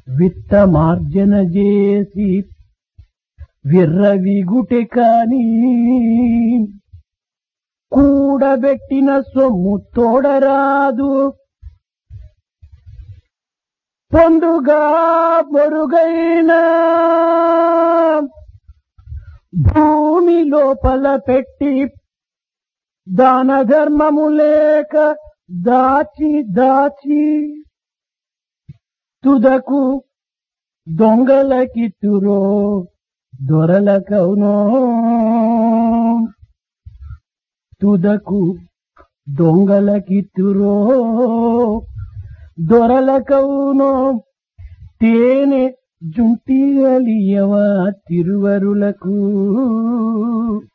విత్తమార్జన చేసి విర్రవిగుటె కాని కూడబెట్టిన సొమ్ము తోడరాదు పొందుగా పొరుగైన భూమి లోపల పెట్టి దాన ధర్మము లేక దాచి దాచి తుదకు దొంగలకిత్తురో దొరలకవునో తుదకు దొంగలకిత్తురో దొరలకవునో తేనె జుంటిగలియవా తిరువరులకు